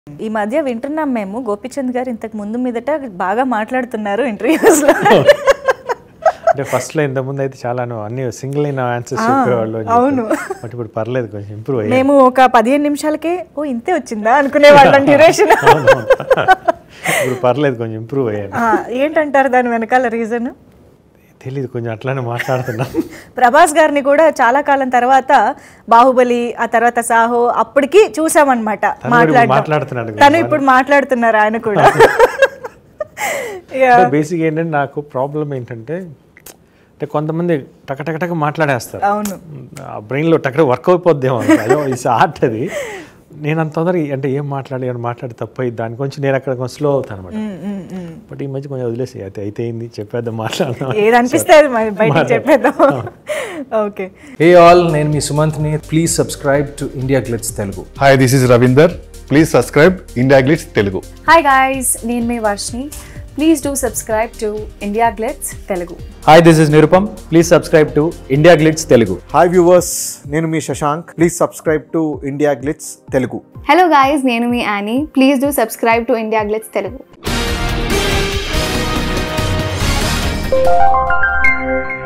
ఈ మధ్య వింటున్నాం మేము గోపిచంద్ గారు ఇంతకు ముందు మీదట బాగా మాట్లాడుతున్నారు ఇంటర్వ్యూస్ లో అంటే ఫస్ట్ లో ఇంతకుముందు అయితే చాలా అన్ని సింగిల్ అయిన ఆన్సర్స్ చెప్పేవాళ్ళు అని అవును. చెప్పి. బట్ ఇప్పుడు పర్లేదు కొంచెం ఇంప్రూవ్ అయ్యాయి మేము ఒక పదిహేను నిమిషాలకే ఓ ఇంతే వచ్చిందా అనుకునే వాళ్ళం డ్యూరేషన్ ఇప్పుడు పర్లేదు కొంచెం ఇంప్రూవ్ అయ్యాను ఏంటంటారు దాని వెనకాల రీజన్ తెలియదు కొంచెం అట్లానే మాట్లాడుతున్నా ప్రభాస్ గారిని కూడా చాలా కాలం తర్వాత బాహుబలి ఆ తర్వాత సాహో అప్పటికి చూసామన్నమాట తను కూడా మాట్లాడడం. మాట్లాడుతున్నాడు తను ఇప్పుడు మాట్లాడుతున్నారు ఆయన కూడా అంటే బేసిక్ ఏంటంటే నాకు ప్రాబ్లం ఏంటంటే అంటే కొంతమంది టక టక టక మాట్లాడేస్తారు అవును ఆ బ్రెయిన్లో టక వర్క్ అయిపోద్దేమో అయ్యో ఇస్ ఆర్ట్ అది నేను అంత తొందరగా అంటే ఏం మాట్లాడి ఏమైనా మాట్లాడి తప్పు అయ్యి దాని కొంచెం నేను అక్కడ కొంచెం స్లో అవుతాను అనమాట ఉమ్, ఉమ్, ఉమ్. బట్ ఈ మధ్య కొంచెం వదిలేసి అయితే అయితే ఏంది చెప్పేద్దాం మాట్లాడదాం ఏది అనిపిస్తే అది మరి బయటికి చెప్పేద్దాం ఓకే హే ఆల్ నేను మీ సుమంత్ని please subscribe to India Glitz Telugu hi this is Ravinder please subscribe India Glitz Telugu hi guys నేను మీ Varshini please do subscribe to India Glitz Telugu hi this is Nirupam please subscribe to India Glitz Telugu hi viewers నేను మీ Shashank please subscribe to India Glitz Telugu hello guys నేను మీ Annie please do subscribe to India Glitz Telugu